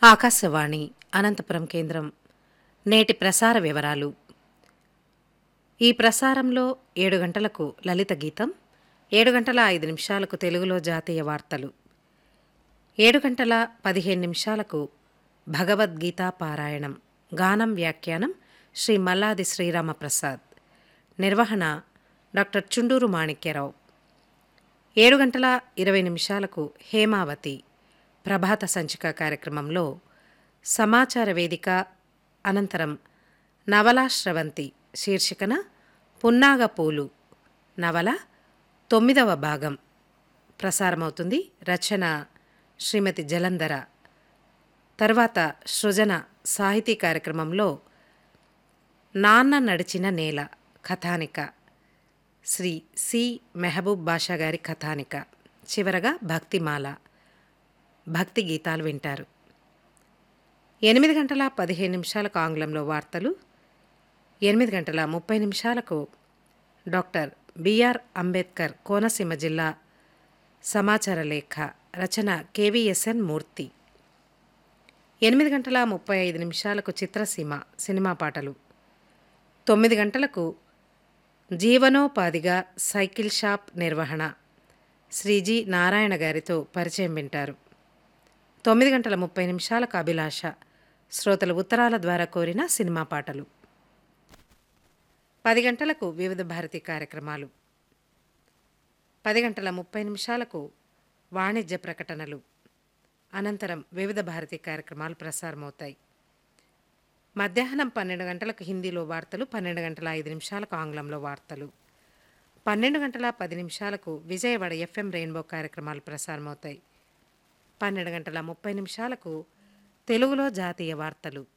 ఆకాశవాణి అనంతపురం కేంద్రం నేటి ప్రసార వివరాలు ఈ ప్రసారంలో ఏడు గంటలకు లలిత గీతం ఏడు గంటల ఐదు నిమిషాలకు తెలుగులో జాతీయ వార్తలు ఏడు గంటల పదిహేను నిమిషాలకు భగవద్గీతా పారాయణం గానం వ్యాఖ్యానం శ్రీ మల్లాది శ్రీరామప్రసాద్ నిర్వహణ డాక్టర్ చుండూరు మాణిక్యరావు ఏడు గంటల ఇరవై నిమిషాలకు హేమావతి ప్రభాత సంచిక కార్యక్రమంలో సమాచార వేదిక అనంతరం నవలా స్రవంతి శీర్షికన పున్నాగ పూలు నవల తొమ్మిదవ భాగం ప్రసారమవుతుంది రచన శ్రీమతి జలంధర తర్వాత సృజన సాహితీ కార్యక్రమంలో నాన్న నడిచిన నేల కథానిక శ్రీ సి మెహబూబ్ బాషా గారి కథానిక చివరగా భక్తిమాల భక్తి గీతాలు వింటారు ఎనిమిది గంటల పదిహేను నిమిషాలకు ఆంగ్లంలో వార్తలు ఎనిమిది గంటల ముప్పై నిమిషాలకు డాక్టర్ బిఆర్ అంబేద్కర్ కోనసీమ జిల్లా సమాచార లేఖ రచన కేవీఎస్ఎన్ మూర్తి ఎనిమిది గంటల ముప్పై ఐదు నిమిషాలకు చిత్రసీమ సినిమా పాటలు తొమ్మిది గంటలకు జీవనోపాధిగా సైకిల్ షాప్ నిర్వహణ శ్రీజీ నారాయణ గారితో పరిచయం వింటారు తొమ్మిది గంటల ముప్పై నిమిషాలకు అభిలాష శ్రోతల ఉత్తరాల ద్వారా కోరిన సినిమా పాటలు పది గంటలకు వివిధ భారతి కార్యక్రమాలు పది గంటల ముప్పై నిమిషాలకు వాణిజ్య ప్రకటనలు అనంతరం వివిధ భారతి కార్యక్రమాలు ప్రసారమవుతాయి మధ్యాహ్నం పన్నెండు గంటలకు హిందీలో వార్తలు పన్నెండు గంటల ఐదు నిమిషాలకు ఆంగ్లంలో వార్తలు పన్నెండు గంటల పది నిమిషాలకు విజయవాడ ఎఫ్ఎం రెయిన్బో కార్యక్రమాలు ప్రసారమవుతాయి పన్నెండు గంటల ముప్పై నిమిషాలకు తెలుగులో జాతీయ వార్తలు